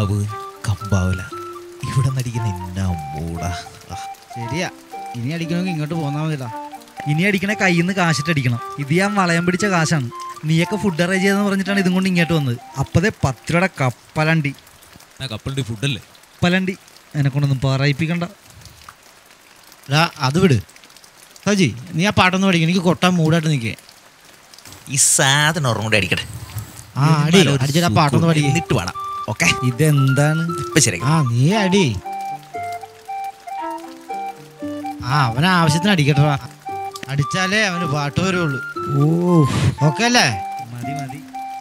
ബാബു കമ്പാവല ഇവിടെ നടിക്കുന്ന എന്നാ മൂടാ ആ. ശരിയാ ഇനി അടിക്കണമെങ്കിൽ ഇങ്ങോട്ട് പോന്നാ മതിടാ ഇനി അടിക്കണ കയ്യിൽ നിന്ന് കാശിട്ട് അടിക്കണം ഇത് ഞാൻ വളയം പിടിച്ച കാശാണ് നീയൊക്കെ ഫുഡ് അറേഞ്ച് ചെയ്തെന്ന് പറഞ്ഞിട്ടാണ് ഇതും കൊണ്ട് ഇങ്ങോട്ട് വന്നത് അപ്പതേ പത്ത് രൂപയുടെ കപ്പലണ്ടി എന്നാ കപ്പലിന്റെ ഫുഡല്ലേ കപ്പലണ്ടി എന്നെ കൊണ്ടൊന്നും പറയിപ്പിക്കണ്ട എടാ അത് വിട് സജി നീ ആ പാട്ടൊന്ന് പഠിക്കും എനിക്ക് കൊട്ടാൻ മൂടായിട്ട് നിൽക്കേ ഈ സാധനം ഒരെണ്ണം കൂടി അടിക്കട്ടെ ആ അടി എന്നാലും ഒരു അടിച്ചിട്ട് ആ പാട്ടൊന്ന് സുഖം. പഠിക്കേ എന്നിട്ട് പാടാം ഓക്കെ ഇതെന്താണ് ഇപ്പൊ ശരി ആ നീ അടി ആ അവന് ആവശ്യത്തിന് അടിക്കട്ടാ അടിച്ചാലേ അവന് പാട്ട് വരുള്ളൂ ഓ ഓക്കെ അല്ലേ മതി മതി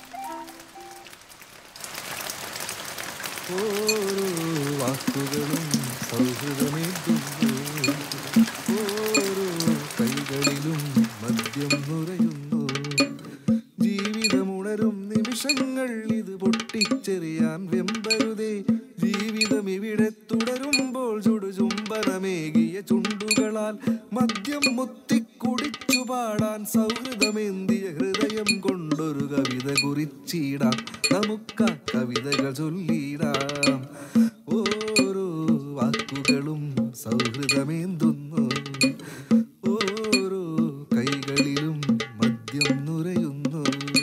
വാക്കുകളും സൗഹൃദമേറ്റുന്നു ഓരോ കൈകളിലും മദ്യം നുരയുന്നു ജീവിതമുണരും നിമിഷങ്ങൾ ഇത് പൊട്ടിച്ചെറിയാൻ വെമ്പരുതേ ജീവിതം ഇവിടെ തുടരുമ്പോൾ ചുടുചുംബനമേകിയ ചുണ്ടുകളാൽ മദ്യം മുത്തിക്കുടിച്ചു പാടാൻ സൗഹൃദമേന്തിയ ഹൃദയം കൊണ്ടൊരു കവിത കുറിച്ചിടാം നമുക്കാ കവിതകൾ ചൊല്ലിടാം ഓരോ വാക്കുകളും സൗഹൃദമേന്തുന്നു ഓരോ കൈകളിലും മദ്യം നുരയുന്നു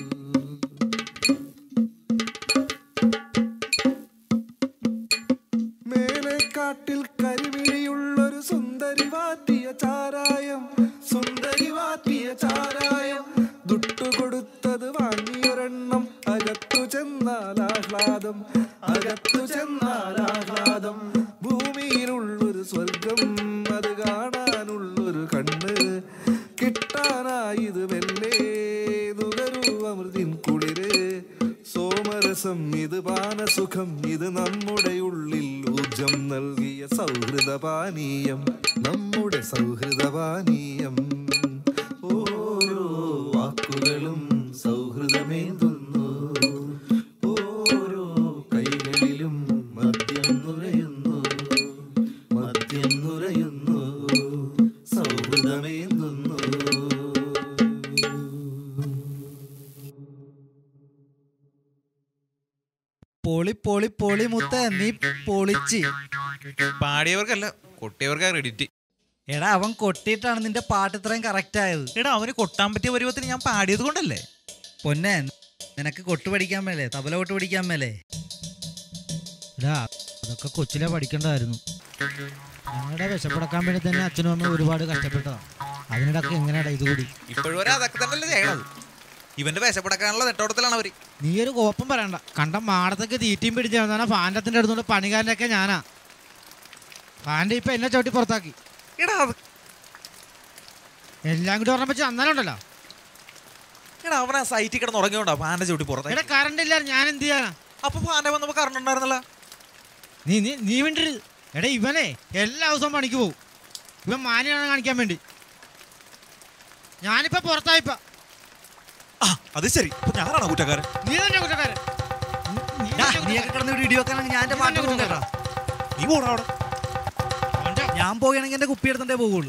മേലെ കാട്ടിൽ കരിമിഴിയുള്ളൊരു സുന്ദരി വാറ്റിയ ചാരായം സുന്ദരി വാറ്റിയ ചാരായം ദുട്ടുകൊടുത്തത് വാങ്ങിയൊരെണ്ണം അകത്തു ചെന്നാൽ ആഹ്ലാദം അകത്തു ചെന്നാൽ ആഹ്ലാദം ഭൂമിയിലുള്ളൊരു സ്വർഗം അത് കാണാനുള്ളൊരു കണ്ണ് കിട്ടാനായത് മെല്ലെ നുകരൂ അമൃതിൻ കുളിര് സോമരസം ഇത് പാനസുഖം ഇത് നമ്മുടെ ഉള്ളിൽ ഊർജം നൽകിയ സൗഹൃദപാനീയം നമ്മുടെ സൗഹൃദപാനീയം ഓരോ വാക്കുകളും സൗഹൃദമേന്തുന്നു ഓരോ കൈകളിലും മദ്യം നുരയുന്നു മദ്യം നുരയുന്നു സൗഹൃദമേന്തുന്നു പൊളി പൊളി പൊളി മുത്ത നീ പൊളിച്ച് പാടിയവർക്കല്ല കൊട്ടിയവർക്കാ ക്രെഡിറ്റ് എടാ അവൻ കൊട്ടിയിട്ടാണ് നിന്റെ പാട്ട് ഇത്രയും കറക്റ്റ് ആയത് എടാ അവന് കൊട്ടാൻ പറ്റിയ പരുവത്തിന് ഞാൻ പാടിയത് കൊണ്ടല്ലേ പൊന്നെ നിനക്ക് കൊട്ട് പഠിക്കാൻ മേലേ തബല കൊട്ട് പഠിക്കാൻ മേലേ എടാ അതൊക്കെ കൊച്ചിലെ പഠിക്കേണ്ടതായിരുന്നു ഞങ്ങളുടെ വിശപ്പടക്കാൻ വേണ്ടി തന്നെ അച്ഛനും അമ്മയും ഒരുപാട് കഷ്ടപ്പെട്ടതാ അതിനിടക്ക് എങ്ങനെയാടാ ഇത് കൂടി ഇപ്പോഴും വരെ അതൊക്കെ തന്നെയല്ലേ ചെയ്യണത് ഇവന്റെ വിശപ്പടക്കാനുള്ള നെട്ടോട്ടത്തിലാണ് അവര് നീ ഒരു കോപ്പം പറയണ്ട കണ്ട മാടത്തൊക്കെ തീറ്റയും പിടിച്ച് നടന്നാ ഫാൻ്റെ അടുത്തുകൊണ്ട് പണിക്കാരനൊക്കെ ഞാനാ ഫാൻ്റെ ഇപ്പൊ എന്നെ ചവിട്ടി പുറത്താക്കി എടാ അത് എല്ലാം കൂടി ഓർമ്മ വെച്ച് അന്നാലുണ്ടല്ലോ എടാ അവൻ ആ സൈറ്റിൽ കിടന്ന് ഉറങ്ങിയോണ്ടാ ഫാന്റെ ചവിട്ടി പുറത്തെ എടാ കറണ്ട് ഇല്ല ഞാൻ എന്ത് ചെയ്യാനാ അപ്പൊ ഫാന്റെ വന്നപ്പോ കറണ്ട് ഉണ്ടായിരുന്നല്ല നീ നീ നീ മിണ്ടരുത് എടാ ഇവനെ എല്ലാ ദിവസവും പണിക്ക് പോകും ഇവൻ മാനിയാണ് കാണിക്കാൻ വേണ്ടി ഞാനിപ്പോ പുറത്തായിപ്പ ആ അത് ശരി അപ്പൊ ഞാനാണോ കുറ്റക്കാരൻ നീ തന്നെ കുറ്റക്കാരൻ നീ- നീ ഡാ, തന്നെ നീയൊക്കെ കിടന്ന് വീഡിയോ വെക്കാണെങ്കിൽ ഞാൻ എന്റെ പാട്ട് വെക്കും കേട്ടോ നീ പോടാ അവിടെ അവന്റെ ഞാൻ പോകുകയാണെങ്കിൽ എന്റെ കുപ്പി എടുത്തിട്ടേ പോകുള്ളൂ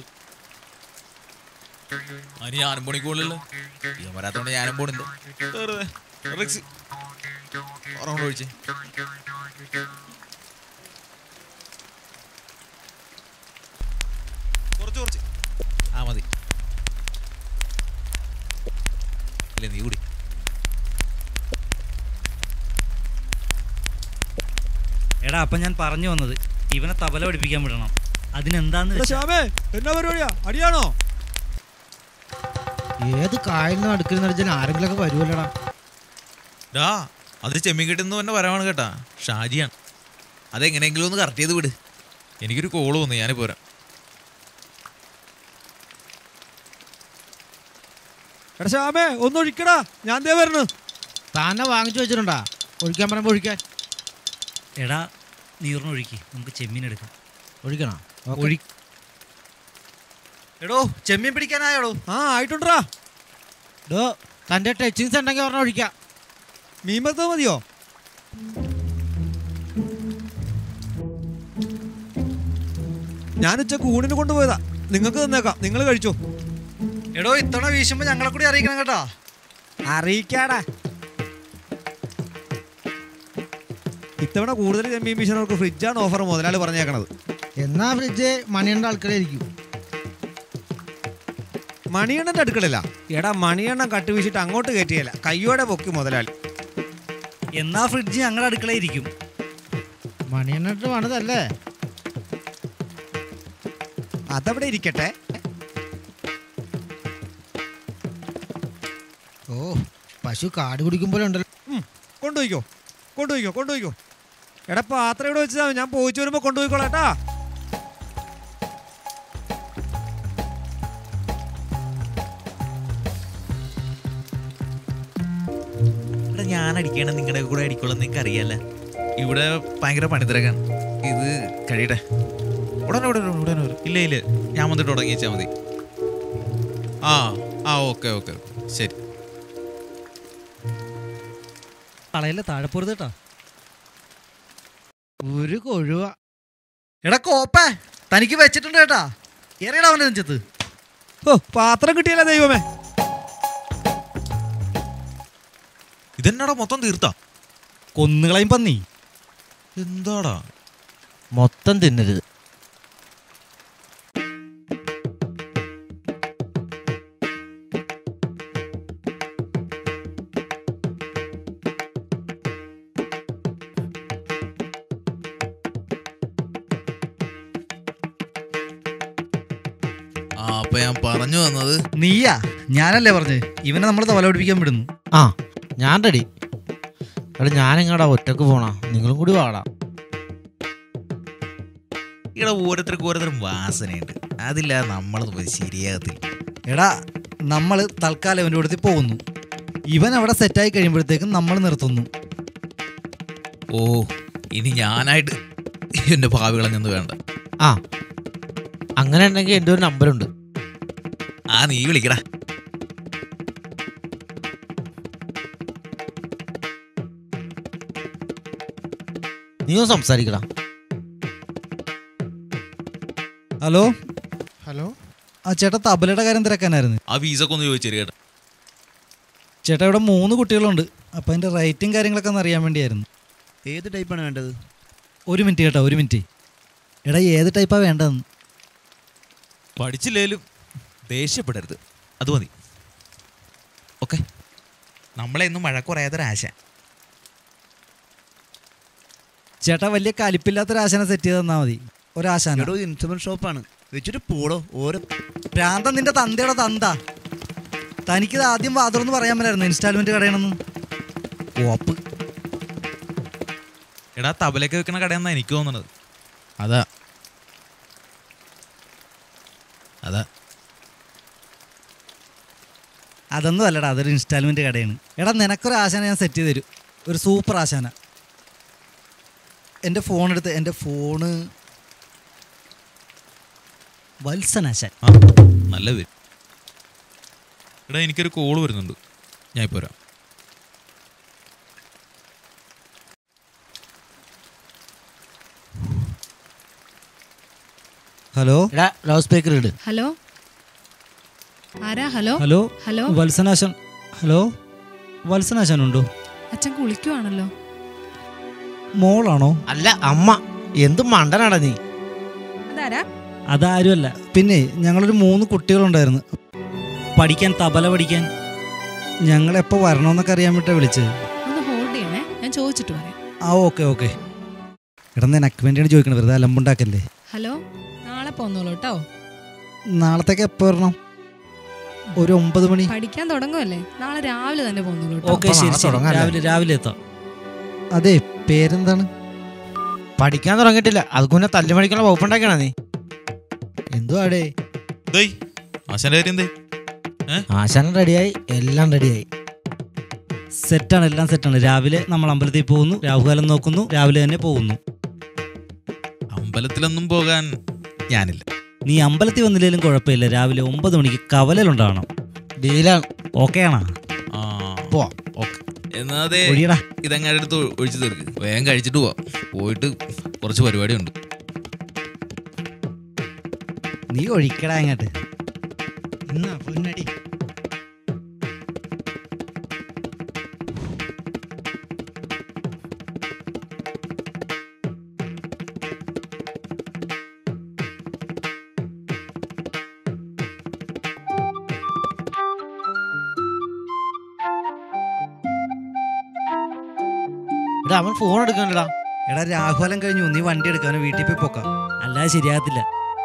അതിന് ഞാനും പോണിക്കോളല്ലോ ഞാൻ വരാത്തോണ്ട് ഞാനും പോണില്ല വെറുതെ റിക്സ് ഉറങ്ങോണ്ട് ഒഴിച്ചേ കുറച്ച് കുറച്ച് ആ മതി ഇല്ല നീ കൂടി എടാ അപ്പൊ ഞാൻ പറഞ്ഞു വന്നത് ഇവനെ തബല പഠിപ്പിക്കാൻ വിടണം അതിനെന്താന്ന് വെച്ചാ- ശ്യാമേ എന്നാ പരിപാടിയാ അടിയാണോ ഏത് കായലിന് നടുക്കിൽ നടിച്ചാൽ ആരെങ്കിലൊക്കെ വരുമല്ലടാ ഡാ അത് ചെമ്മീൻ കിട്ടുന്ന തന്നെ വരവാണ് കേട്ടാ ഷാജിയാണ് അതെങ്ങനെയെങ്കിലും ഒന്ന് കറക്റ്റ് ചെയ്ത് വിട് എനിക്കൊരു കോള് വന്നു ഞാനിപ്പോ വരാം എടാ ശ്യാമേ ഒന്ന് ഒഴിക്കടാ ഞാൻ ദേ വരണു താനെ വാങ്ങിച്ചു വെച്ചിട്ടുണ്ടാ ഒഴിക്കാൻ പറയുമ്പോ ഒഴിക്കാൻ എടാ നീറിന് ഒഴുക്കി നമുക്ക് ചെമ്മീൻ എടുക്കാം ഒഴിക്കണോ ഒഴി എടോ ചെമ്മീൻ പിടിക്കാനായോടോ ആ ആയിട്ടുണ്ടാ ഡോ തന്റെ ടച്ചിങ്സ് ഉണ്ടെങ്കിൽ പറഞ്ഞ ഒഴിക്കാം മീൻ വറുത്തത് മതിയോ ഞാൻ ഉച്ചക്ക് ഊണിന് കൊണ്ടുപോയതാ നിങ്ങൾക്ക് തന്നേക്കാം നിങ്ങൾ കഴിച്ചോ എടോ ഇത്തവണ വീശുമ്പോ ഞങ്ങളെ കൂടി അറിയിക്കണം കേട്ടാ അറിയിക്കാടാ ഇത്തവണ കൂടുതൽ ചെമ്മീൻ മിഷനർക്ക് ഫ്രിഡ്ജാണ് ഓഫർ മുതലാളി പറഞ്ഞേക്കണത് എന്നാ ഫ്രിഡ്ജ് മണിയണ്ട ആൾക്കാരായിരിക്കും മണിയണ്ണന്റെ അടുക്കളല്ല എടാ മണിയണ്ണൻ കട്ട് വീശിട്ട് അങ്ങോട്ട് കയറ്റിയല്ല കയ്യോടെ പൊക്കി മുതലാളി എന്നാ ഫ്രിഡ്ജ് ഞങ്ങളുടെ അടുക്കളയിരിക്കും മണിയണ്ണിട്ട് പണിതല്ലേ അതവിടെ ഇരിക്കട്ടെ ഓ പശു കാട് കുടിക്കുമ്പോഴുണ്ടല്ലോ ഉം, കൊണ്ടുപോയിക്കോ കൊണ്ടുപോയിക്കോ കൊണ്ടുപോയിക്കോ എടാ പാത്രം ഇവിടെ വെച്ചാൽ ഞാൻ പോയിച്ചു വരുമ്പോ കൊണ്ടുപോയിക്കോളാം കേട്ടാ എടാ ഞാൻ അടിക്കണ നിങ്ങളുടെ കൂടെ അടിക്കുള്ളൂ നിങ്ങൾക്ക് അറിയാല്ല ഇവിടെ ഭയങ്കര പണിത്തിരക്കാണ് ഇത് കഴിയട്ടെ ഉടനെ ഉടനെ ഉടനെ വരും. ഇല്ല ഇല്ല ഞാൻ വന്നിട്ട് തുടങ്ങി വെച്ചാൽ മതി ആ ആ ഓക്കെ ഓക്കെ ശരി കളയിലെ താഴെപ്പോരുത് കേട്ടോ ഒരു കൊഴുവ എടാ കോപ്പേ തനിക്ക് വെച്ചിട്ടുണ്ട് കേട്ടാ ഏറിയടാ അവന്റെ നെഞ്ചത്ത് ഓ പാത്രം കിട്ടിയല്ല ദൈവമേ ഇതെന്നാടാ മൊത്തം തീർത്താ കൊന്നുകളയും പന്നി എന്താടാ മൊത്തം തിന്നരുത് ആ അപ്പൊ ഞാൻ പറഞ്ഞു വന്നത് നീയാ ഞാനല്ലേ പറഞ്ഞ് ഇവനെ നമ്മൾ തവല പിടിപ്പിക്കാൻ വിടുന്നു ആ ഞാൻ റെഡി എടാ ഞാനെങ്ങാടാ ഒറ്റക്ക് പോണാ നിങ്ങളും കൂടി വാടാ ഇവിടെ ഓരോരുത്തർക്ക് ഓരോരുത്തരും വാസനയുണ്ട് അതില്ലാതെ നമ്മളത് പോയി ശരിയാകത്തില്ല എടാ നമ്മൾ തൽക്കാലം ഇവൻ്റെ കൂടത്തിൽ പോകുന്നു ഇവൻ അവിടെ സെറ്റായി കഴിയുമ്പോഴത്തേക്കും നമ്മൾ നിർത്തുന്നു ഓ ഇനി ഞാനായിട്ട് എന്റെ ഭാവി കളഞ്ഞൊന്നും വേണ്ട ആ അങ്ങനെ ഉണ്ടെങ്കിൽ എൻ്റെ ഒരു നമ്പറുണ്ട് ആ നീ വിളിക്കടാ നീ ഒന്ന് സംസാരിക്കടാ ഹലോ ഹലോ ആ ചേട്ടാ തബലയുടെ കാര്യം തിരക്കാനായിരുന്നു ആ വീസൊക്കെ ഒന്ന് ചോദിച്ചു കേട്ടോ ചേട്ടാ ഇവിടെ മൂന്ന് കുട്ടികളുണ്ട് അപ്പം അതിൻ്റെ റേറ്റും കാര്യങ്ങളൊക്കെ ഒന്ന് അറിയാൻ വേണ്ടിയായിരുന്നു ഏത് ടൈപ്പാണ് വേണ്ടത് ഒരു മിനിറ്റ് കേട്ടോ ഒരു മിനിറ്റ് എടാ ഏത് ടൈപ്പാണ് വേണ്ടതെന്ന് പഠിച്ചില്ലേലും ദേഷ്യപ്പെടരുത് അത് മതി ഓക്കെ നമ്മളെന്നും മഴ കുറയാത്തൊരാശ ചേട്ടാ വലിയ കലിപ്പില്ലാത്തൊരാശാന സെറ്റ് ചെയ്ത് തന്നാൽ മതി ഒരാശാന എടോ ഇൻസ്ട്രുമെന്റ് ഷോപ്പാണ് വെച്ചിട്ട് പോടോ ഓരോ ഭ്രാന്തൻ നിന്റെ തന്തയുടെ തന്ത തനിക്കിത് ആദ്യം വാതുറന്ന് പറയാൻ പറ്റായിരുന്നു ഇൻസ്റ്റാൾമെന്റ് കടയണമെന്ന് ഓപ്പ് എടാ തബലൊക്കെ വെക്കണ കടയെന്നാ എനിക്ക് തോന്നണത് അതാ അതാ അതൊന്നും അല്ലടാ അതൊരു ഇൻസ്റ്റാൾമെന്റ് കടയാണ് എടാ നിനക്കൊരു ആശാന ഞാൻ സെറ്റ് ചെയ്ത് തരും ഒരു സൂപ്പർ ആശാന എൻ്റെ ഫോൺ എടുത്ത് എൻ്റെ ഫോണ് വത്സൻ ആശാൻ ആ നല്ല പേര് എടാ എനിക്കൊരു കോള് വരുന്നുണ്ട് ഞാൻ ഇപ്പോൾ വരാം ഹലോ എടാ ലൗഡ് സ്പീക്കർ ഇട് ഹലോ ആരാ hello hello hello Valsanashan hello Valsanashan ഉണ്ടോ അച്ഛൻ കുളിക്കുവാണല്ലോ മോളാണോ അല്ല അമ്മ എന്ത് മണ്ടനാടാ നീ അതാരാ അതാരുമല്ല പിന്നെ ഞങ്ങളൊരു മൂന്ന് കുട്ടികളുണ്ടായിരുന്നു പഠിക്കാൻ തബല പഠിക്കാൻ ഞങ്ങളെപ്പോൾ വരണമെന്നൊക്കെ അറിയാൻ വേണ്ടിയിട്ടാണ് വിളിച്ചത് ഒന്ന് ഹോൾഡ് ചെയ്യണേ ഞാൻ ചോദിച്ചിട്ട് പറയാം ആ ഓക്കെ ഓക്കെ എടാ നിനക്ക് വേണ്ടിയാണ് ചോദിക്കണത് വെറുതെ അലമ്പുണ്ടാക്കല്ലേ ഹലോ നാളെ പോന്നോളൂ കേട്ടോ നാളത്തേക്ക് എപ്പോൾ വരണം ഒരു ഒമ്പത് മണി പഠിക്കാൻ തുടങ്ങുമല്ലേ നാളെ രാവിലെ തന്നെ പോന്നോളൂ കേട്ടോ ഓക്കെ അപ്പൊ ശരി നാളെ ശരി തുടങ്ങാല്ലേ? രാവിലെ രാവിലെ എത്താം അതെ പേരെന്താണ് പഠിക്കാൻ തുടങ്ങിയിട്ടില്ല അതുകൊണ്ട് തല്ലി പഠിക്കാനുള്ള വകുപ്പുണ്ടാക്കണ നീ എന്തുവാടേ ദൈ ആശാന്റെ കാര്യം എന്തേ ആശാനം റെഡിയായി എല്ലാം റെഡിയായി സെറ്റാണ് എല്ലാം സെറ്റാണ് രാവിലെ നമ്മൾ അമ്പലത്തിൽ പോകുന്നു രാഹുകാലം നോക്കുന്നു രാവിലെ തന്നെ പോകുന്നു അമ്പലത്തിലൊന്നും പോകാൻ ഞാനില്ല നീ അമ്പലത്തിൽ വന്നില്ലെങ്കിലും കുഴപ്പമില്ല രാവിലെ ഒമ്പത് മണിക്ക് കവലയിലുണ്ടാവണം ഡീലാണ് ഓക്കെ ആണോ ആ പോവാം. ഓക്കെ എന്നാ അതെ ഒഴിയടാ ഇതങ്ങനെ എടുത്ത് ഒഴിച്ചു തീർക്ക് വേഗം കഴിച്ചിട്ട് പോവാം പോയിട്ട് കുറച്ച് പരിപാടിയുണ്ട് നീ ഒഴിക്കടാ അങ്ങോട്ട് എന്നാ പൊന്നടി എടാ അവൻ ഫോൺ എടുക്കാനടാ എടാ രാഹുലം കഴിഞ്ഞു നീ വണ്ടി എടുക്കാനോ വീട്ടിൽ പോയി പോക്കാം അല്ലാതെ ശരിയാകത്തില്ല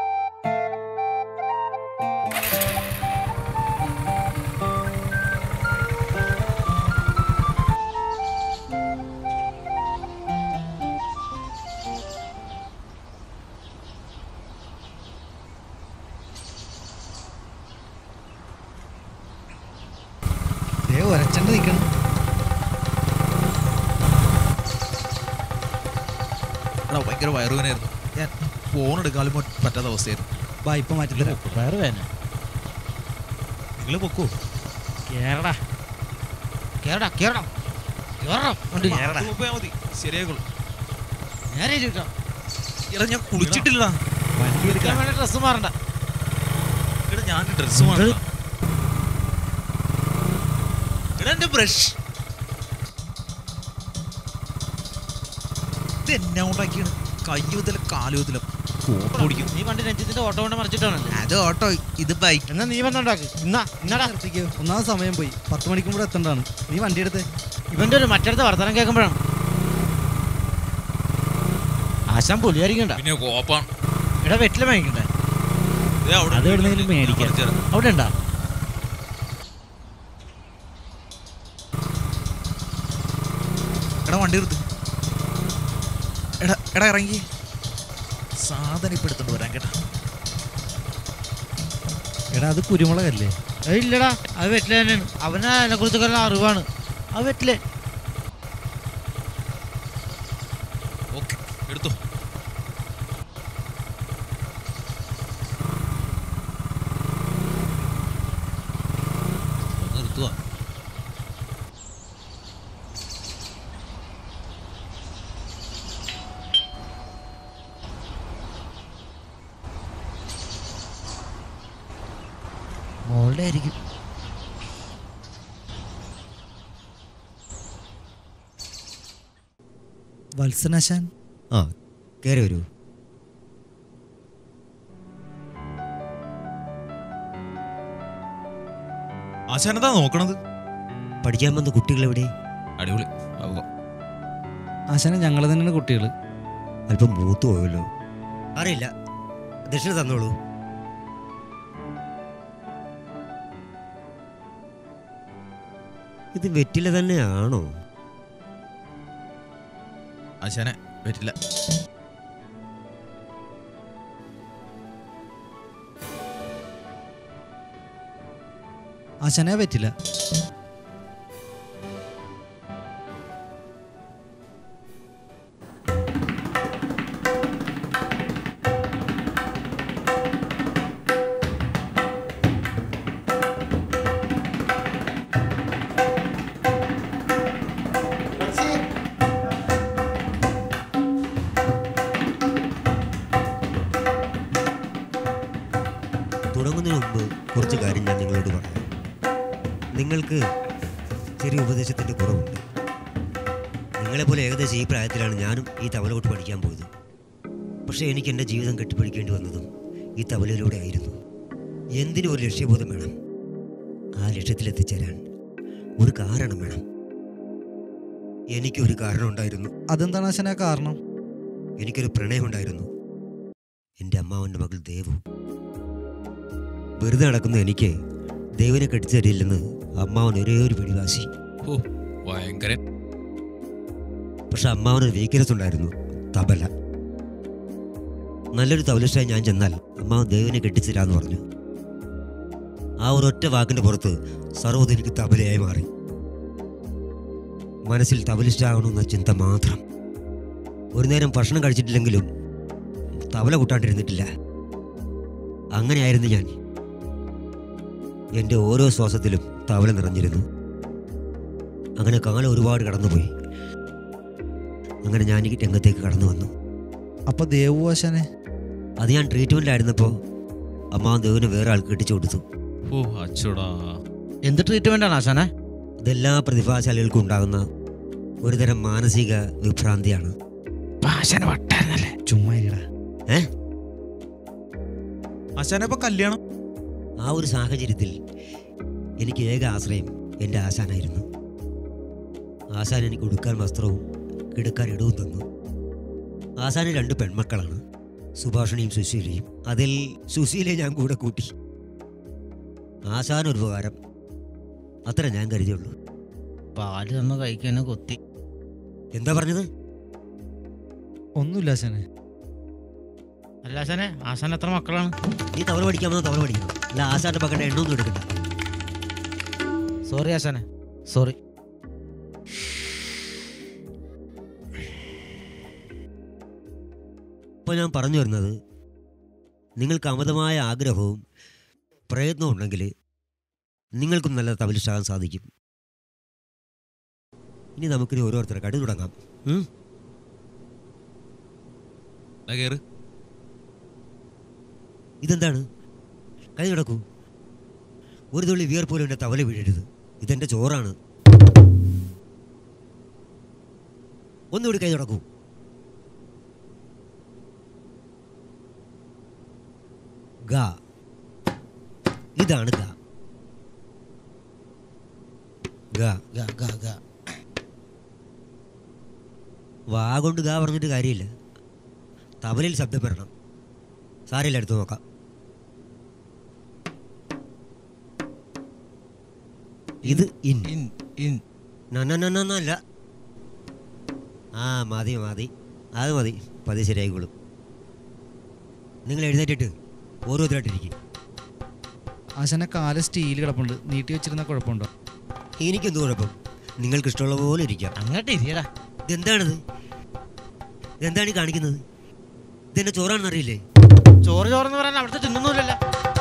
ദേ ഒരച്ചണ്ട് നിൽക്കണം എടാ ഭയങ്കര വയറുവേനായിരുന്നു ഞാൻ ഫോൺ എടുക്കാനും പറ്റാത്ത അവസ്ഥയായിരുന്നു ബാ ഇപ്പൊ മാറ്റില്ല വേറെ വേന നിങ്ങൾ പൊക്കോ കേറടാ കേറടാ കേറടാ കേറടാ വണ്ടി ഇത് പോയാ മതി ശരിയായിക്കോളും നേരെ ഇരിക്കാം എടാ ഞാൻ കുളിച്ചിട്ടില്ലടാ വണ്ടി എടുക്കാൻ വേണ്ടി ഡ്രസ്സ് മാറണ്ട എടാ ഞാൻ ഡ്രസ് മാറണ്ട എടാ എന്റെ ബ്രഷ് ഇത് എന്നെ ഉണ്ടാക്കിയാണ് കയ്യൂതല കാലുതല ഓടിക്കും നീ പണ്ട് രഞ്ജിത്തിന്റെ ഓട്ടോ കൊണ്ട് മറിച്ചിട്ടാണല്ലേ അത് ഓട്ടോ ഇത് ബൈക്ക് എന്നാ നീ വന്നുണ്ടാക്ക് ഇന്നാ ഇന്നടാ നിർത്തിക്കോ ഒന്നാമത് സമയം പോയി പത്ത് മണിക്കും കൂടെ എത്തണ്ടാണ് നീ വണ്ടി എടുത്തേ ഇവന്റെ ഒരു മറ്റടുത്ത വർത്തമാനം കേൾക്കുമ്പോഴാണ് ആശാൻ പുലിയായിരിക്കണ്ട പിന്നെ കോപ്പാണ് ഇവിടെ വെറ്റില വാങ്ങിക്കണ്ടേ ദേ അവിടെ അത് എവിടുന്നെങ്കിലും ഞാൻ മേടിക്കാം. പറിച്ച് തരാം. അവിടെ ഉണ്ടാ എടാ വണ്ടി എടുത്ത് എടാ എടാ ഇറങ്ങി സാധനം ഇപ്പൊ എടുത്തോണ്ട് വരാൻ കേട്ടാ എടാ അത് കുരുമുളകല്ലേ അത് ഇല്ലടാ അത് വെറ്റില തന്നെയാണ് അവന് അതിനെ കുറിച്ചൊക്കെ ഉള്ള അറിവാണ് അത് വെറ്റില ഓക്കെ എടുത്തോ ഒന്ന് നിർത്തുവാ മോളുടെ ആയിരിക്കും വത്സനാശാൻ ആ കയറി വരൂ ആശാനെന്താ നോക്കണത് പഠിക്കാൻ വന്ന കുട്ടികൾ എവിടെ അടിപൊളി ആവുക. ആശാനെ ഞങ്ങൾ തന്നെയാണ് കുട്ടികൾ അല്പം മൂത്തു പോയല്ലോ അറിയില്ല ദക്ഷിണ തന്നോളൂ ഇത് വെറ്റില തന്നെയാണോ ആശാനെ പറ്റില്ല ആശാനെ പറ്റില്ല തുടങ്ങുന്നതിന് മുമ്പ് കുറച്ച് കാര്യം ഞാൻ നിങ്ങളോട് പറയാം നിങ്ങൾക്ക് ചെറിയ ഉപദേശത്തിൻ്റെ കുറവുണ്ട് നിങ്ങളെപ്പോലെ ഏകദേശം ഈ പ്രായത്തിലാണ് ഞാനും ഈ തവലകൊട്ട് പഠിക്കാൻ പോയത് പക്ഷേ എനിക്ക് എൻ്റെ ജീവിതം കെട്ടിപ്പിടിക്കേണ്ടി വന്നതും ഈ തവലയിലൂടെ ആയിരുന്നു എന്തിനും ഒരു ലക്ഷ്യബോധം വേണം ആ ലക്ഷ്യത്തിലെത്തിച്ചേരാൻ ഒരു കാരണം വേണം എനിക്കൊരു കാരണം ഉണ്ടായിരുന്നു അതെന്താണ് ആശാനെ കാരണം എനിക്കൊരു പ്രണയമുണ്ടായിരുന്നു എൻ്റെ അമ്മാവൻ്റെ മകൾ ദേവു വെറുതെ നടക്കുന്ന എനിക്ക് ദേവിനെ കെട്ടിച്ചു തരില്ലെന്ന് അമ്മാവൻ ഒരേ ഒരു പിടിവാശി ഓ ഭയങ്കര പക്ഷെ അമ്മാവനൊരു വീക്ക്നെസ് ഉണ്ടായിരുന്നു തബല നല്ലൊരു തബലിസ്റ്റായി ഞാൻ ചെന്നാൽ അമ്മാവൻ ദേവിനെ കെട്ടിച്ചു തരാമെന്ന് പറഞ്ഞു ആ ഒരൊറ്റ വാക്കിൻ്റെ പുറത്ത് സർവ്വതും എനിക്ക് തബലയായി മാറി മനസ്സിൽ തബലിസ്റ്റാകണമെന്ന ചിന്ത മാത്രം ഒരു നേരം ഭക്ഷണം കഴിച്ചിട്ടില്ലെങ്കിലും തബല കൂട്ടാണ്ടിരുന്നിട്ടില്ല അങ്ങനെയായിരുന്നു ഞാൻ എൻ്റെ ഓരോ ശ്വാസത്തിലും തവല നിറഞ്ഞിരുന്നു അങ്ങനെ കാലം ഒരുപാട് കടന്നുപോയി അങ്ങനെ ഞാൻ ഈ രംഗത്തേക്ക് കടന്നു വന്നു അപ്പൊ ദേവു ആശാനെ അത് ഞാൻ ട്രീറ്റ്മെൻറ്റിലായിരുന്നപ്പോൾ അമ്മ ദേവിനെ വേറെ ആൾക്ക് കെട്ടിച്ചു കൊടുത്തു ഓ അച്ചോടാ എന്ത് ട്രീറ്റ്മെന്റ് ആണ് ആശാനെ ഇതെല്ലാ പ്രതിഭാശാലികൾക്കും ഉണ്ടാകുന്ന ഒരുതരം മാനസിക വിഭ്രാന്തിയാണ് ആശാന വട്ടായിരുന്നല്ലേ ചുമ്മാ ഇരിടാ ഏ ആശാനെ ഇപ്പൊ കല്യാണം ആ ഒരു സാഹചര്യത്തിൽ എനിക്ക് ഏക ആശ്രയം എൻ്റെ ആശാനായിരുന്നു ആശാൻ എനിക്ക് ഉടുക്കാൻ വസ്ത്രവും കിടക്കാൻ ഇടവും തന്നു ആശാന് രണ്ട് പെൺമക്കളാണ് സുഭാഷിണിയും സുശീലയും അതിൽ സുശീലയെ ഞാൻ കൂടെ കൂട്ടി ആശാൻ ഒരു ഉപകാരം അത്ര ഞാൻ കരുതിയുള്ളൂ പാല് തന്ന് കഴിക്കാനും കൊത്തി എന്താ പറഞ്ഞത് ഒന്നുമില്ല ആശാനെ അല്ല ആശാനെ ആശാൻ എത്ര മക്കളാണ് നീ തവള പഠിക്കാമെന്ന് തവള പഠിക്കണം അല്ല ആശാന്റെ പക്കത്തെ എണ്ണൊന്നും എടുക്കണ്ട സോറി ആശാനെ സോറി ഇപ്പോൾ ഞാൻ പറഞ്ഞു വരുന്നത് നിങ്ങൾക്ക് അമിതമായ ആഗ്രഹവും പ്രയത്നവും ഉണ്ടെങ്കിൽ നിങ്ങൾക്കും നല്ല തപലിഷ്ടാകാൻ സാധിക്കും ഇനി നമുക്കിനി ഓരോരുത്തരെ കടി തുടങ്ങാം ഉം? ദാ കേറ് ഇതെന്താണ് കൈ നടക്കൂ ഒരു തുള്ളി വിയർ പോലും എൻ്റെ തവല വീഴരുത് ഇതെൻ്റെ ചോറാണ് ഒന്നുകൂടി കൈ നടക്കൂ ഗ ഇതാണ് ഗ ഗ ഗ ഗ ഗ വാ കൊണ്ട് ഗാ പറഞ്ഞിട്ട് കാര്യമില്ല തബലയിൽ ശബ്ദം വരണം സാരില്ല എടുത്തു നോക്കാം ഇത് ഇൻ ഇൻ ഇൻ നന്നല്ല ആ മതി മതി അത് മതി പതി ശരിയായിക്കോളും നിങ്ങൾ എഴുന്നേറ്റിട്ട് ഓരോരുത്തരായിട്ടിരിക്കും ആശാനെ കാല് സ്റ്റീൽ കിടപ്പുണ്ട് നീട്ടി വെച്ചിരുന്ന കുഴപ്പമുണ്ടോ എനിക്കെന്ത് കുഴപ്പം നിങ്ങൾക്ക് ഇഷ്ടമുള്ള പോലെ ഇരിക്കാം അങ്ങോട്ട് ഇരിയടാ ഇതെന്താണിത് ഇതെന്താണ് ഈ കാണിക്കുന്നത് ഇതെന്റെ ചോറാണെന്ന് അറിയില്ലേ ചോറ് ചോറെന്ന് പറയാൻ അവിടുത്തെ തിന്നൊന്നുമില്ലല്ലോ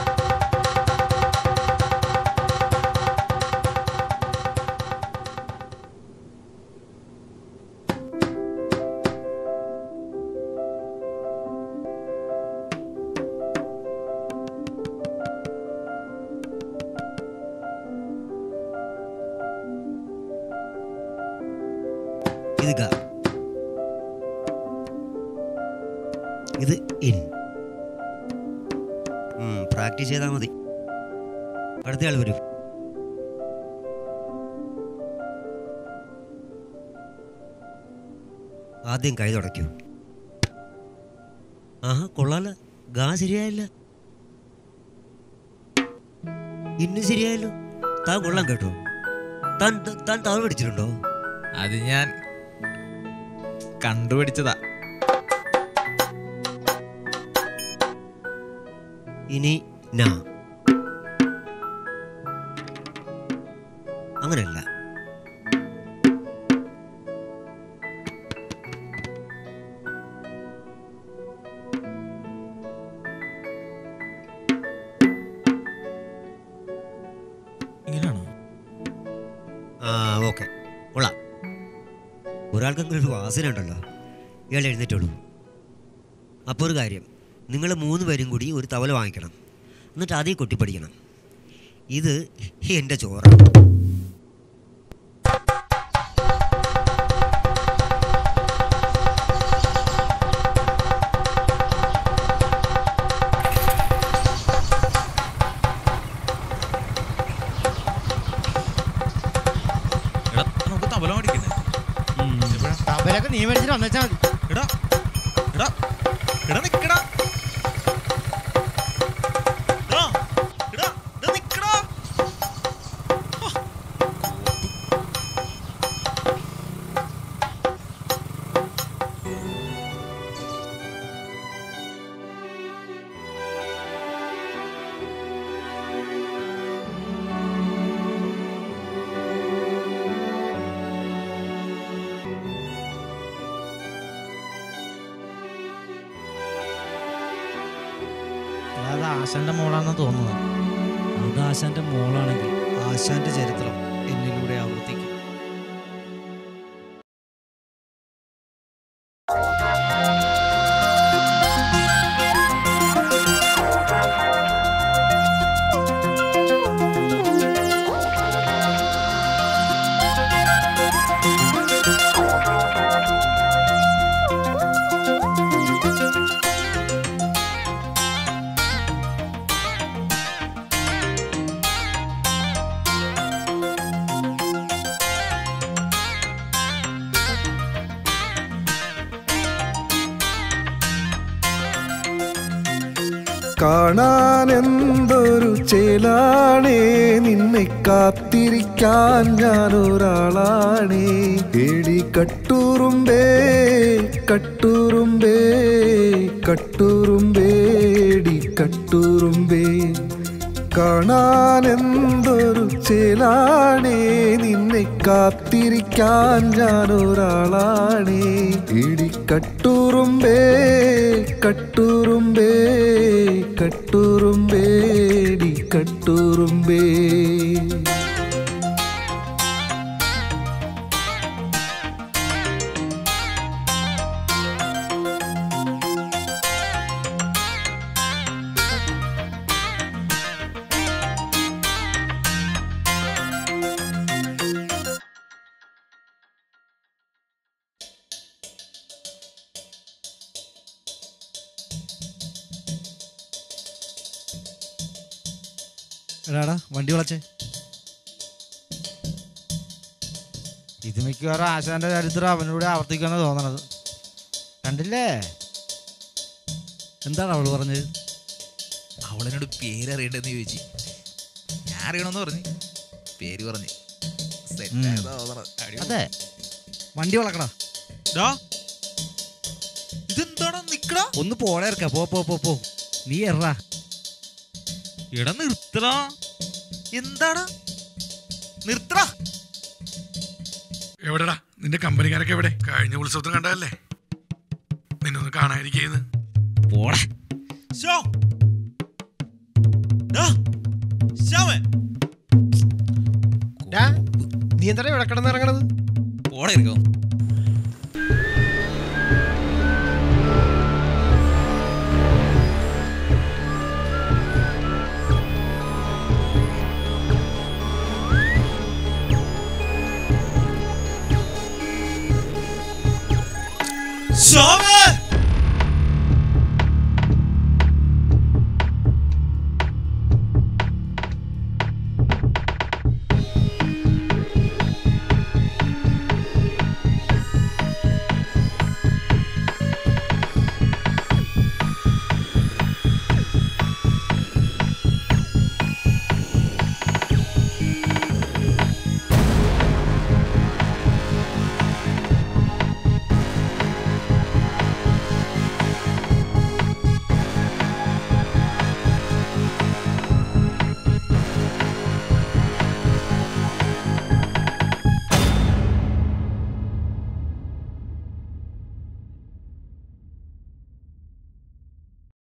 ഇത് ഗ ഇത് ഇൻ പ്രാക്ടീസ് ചെയ്താൽ മതി അടുത്തയാൾ വരൂ ആദ്യം കൈ തുടയ്ക്കൂ ആഹാ കൊള്ളാല ഗാ ശരിയായില്ല ഇന്ന് ശരിയായല്ലോ താൻ കൊള്ളാൻ കേട്ടോ താൻ താൻ താഴെ പഠിച്ചിട്ടുണ്ടോ അത് ഞാൻ കണ്ടുപിടിച്ചതാ ഇനി നാ അങ്ങനല്ല ഇങ്ങനെയാണോ ആ ഓക്കെ കൊള്ളാം ഒരാൾക്കെങ്കിലും ഒരു വാസന ഉണ്ടല്ലോ ഇയാൾ എഴുന്നേറ്റോളൂ അപ്പോൾ ഒരു കാര്യം നിങ്ങൾ മൂന്ന് പേരും കൂടി ഒരു തവല വാങ്ങിക്കണം എന്നിട്ട് അതേ കൊട്ടിപ്പടിക്കണം ഇത് എൻ്റെ ചോറാണ് എടാ നമുക്ക് തബല പഠിക്കണ്ടേ എപ്പോഴാ? തബലൊക്കെ നീ മേടിച്ചിട്ട് വന്നേച്ചാ മതി എടാ എടാ എടാ നിക്കടാ എടാ എടാ എടാ നിക്കടാ അത് ആശാന്റെ മോളാണെന്ന് തോന്നുന്നു അത് ആശാന്റെ മോളാണെങ്കിൽ ആശാന്റെ ചരിത്രം എന്നിലൂടെ ആവർത്തിക്കും കാണാൻ എന്തൊരു ചേലാണേ നിന്നെ കാത്തിരിക്കാൻ ഞാനൊരാളാണേ എടി കട്ടൂറുമ്പേ കട്ടൂറുമ്പേ കട്ടൂറുമ്പേടി കട്ടൂറുമ്പേ കാണാൻ എന്തൊരു ചേലാണേ നിന്നെ കാത്തിരിക്കാൻ ഞാനൊരാളാണേ ഇടി കട്ടൂറുമ്പേ കട്ടൂറുമ്പേ കട്ടൂറുമ്പേടി കട്ടൂറുമ്പേ എടാടാ വണ്ടി വിളച്ചേ ഇത് മിക്കവാറും ആശാന്റെ ചരിത്രം അവനോട് ആവർത്തിക്കാന്ന് തോന്നണത് കണ്ടില്ലേ എന്താണ് അവള് പറഞ്ഞത് അവളെന്നോട് പേരറിയണ്ടെന്ന് ചോദിച്ചു ഞാൻ അറിയണമെന്ന് പറഞ്ഞു പേര് പറഞ്ഞു Set ഉം. ആയതാ തോന്നണത്. അടിപൊളി. അതെ വണ്ടി വളക്കടാ ഡാ, ഇതെന്താടാ നിക്കടാ ഒന്ന് പോടെ ഇറക്ക പോ പോ പോ പോ നീ എറാ എടാ നിർത്തടാ എന്താടാ നിർത്തടാ എവിടെടാ നിന്റെ കമ്പനിക്കാരൊക്കെ എവിടെ കഴിഞ്ഞ ഉത്സവത്തിന് കണ്ടതല്ലേ നിന്നൊന്ന് കാണാതിരിക്കുന്നു പോടാ ശോ. ഡാ, ശ്യാമേ. നീ എന്താ ഇവിടെ കിടന്നിറങ്ങണത് പോടാ ഇരിക്കും ശോഭ